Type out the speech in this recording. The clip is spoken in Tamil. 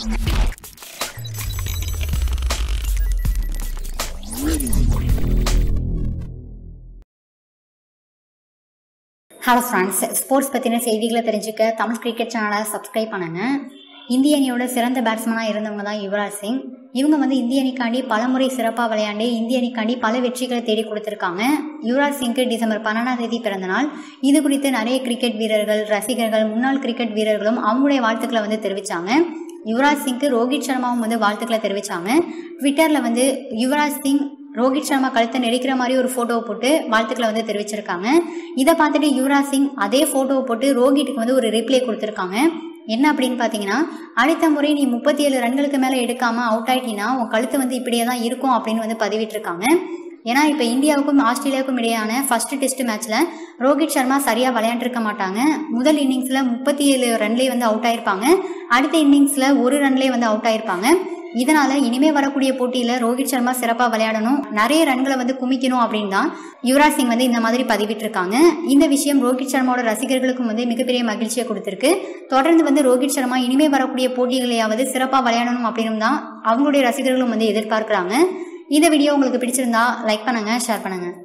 ஹலோ ஃப்ரெண்ட்ஸ் ஸ்போர்ட்ஸ் பற்றின செய்திகளை தெரிஞ்சுக்க தமிழ் கிரிக்கெட் சேனலை சப்ஸ்கிரைப் பண்ணுங்க இந்திய அணியோட சிறந்த பேட்ஸ்மனாக இருந்தவங்க தான் யுவராஜ் சிங் இவங்க வந்து இந்திய அணிக்காண்டி பலமுறை சிறப்பாக விளையாண்டு இந்திய அணிக்காண்டி பல வெற்றிகளை தேடி கொடுத்துருக்காங்க யுவராஜ் சிங்க்கு டிசம்பர் பன்னெண்டாம் தேதி பிறந்த நாள் இது குறித்து நிறைய கிரிக்கெட் வீரர்கள் ரசிகர்கள் முன்னாள் கிரிக்கெட் வீரர்களும் அவங்களுடைய வாழ்த்துக்களை வந்து தெரிவித்தாங்க யுவராஜ் சிங்க்கு ரோஹித் சர்மாவும் வந்து வாழ்த்துக்களை தெரிவித்தாங்க ட்விட்டரில் வந்து யுவராஜ் சிங் ரோஹித் சர்மா கழுத்தை நெரிக்கிற மாதிரி ஒரு ஃபோட்டோவை போட்டு வாழ்த்துக்களை வந்து தெரிவிச்சிருக்காங்க இதை பார்த்துட்டு யுவராஜ் சிங் அதே ஃபோட்டோவை போட்டு ரோஹித்துக்கு வந்து ஒரு ரிப்ளை கொடுத்துருக்காங்க என்ன அப்படின்னு பார்த்தீங்கன்னா அடுத்த முறை நீ முப்பத்தி ஏழு ரன்களுக்கு மேலே எடுக்காம அவுட் ஆயிட்டீங்கன்னா உன் கழுத்து வந்து இப்படியே தான் இருக்கும் அப்படின்னு வந்து பதிவிட்டிருக்காங்க ஏன்னா இப்போ இந்தியாவுக்கும் ஆஸ்திரேலியாவுக்கும் இடையான ஃபர்ஸ்ட் டெஸ்ட் மேட்ச்ல ரோஹித் சர்மா சரியாக விளையாண்டுருக்க மாட்டாங்க முதல் இன்னிங்ஸில் முப்பத்தி ஏழு ரன்லேயே வந்து அவுட் ஆயிருப்பாங்க அடுத்த இன்னிங்ஸில் ஒரு ரன்லேயே வந்து அவுட் ஆயிருப்பாங்க இதனால இனிமே வரக்கூடிய போட்டியில ரோஹித் சர்மா சிறப்பா விளையாடணும் நிறைய ரன்களை வந்து குமிக்கணும் அப்படின்னு தான் யுவராஜ் சிங் வந்து இந்த மாதிரி பதிவிட்டிருக்காங்க இந்த விஷயம் ரோஹித் சர்மாவோட ரசிகர்களுக்கும் வந்து மிகப்பெரிய மகிழ்ச்சியை கொடுத்திருக்கு தொடர்ந்து வந்து ரோஹித் சர்மா இனிமே வரக்கூடிய போட்டிகளையாவது சிறப்பா விளையாடணும் அப்படின்னு தான் அவங்களுடைய ரசிகர்களும் வந்து எதிர்பார்க்கிறாங்க இந்த வீடியோ உங்களுக்கு பிடிச்சிருந்தா லைக் பண்ணுங்க ஷேர் பண்ணுங்க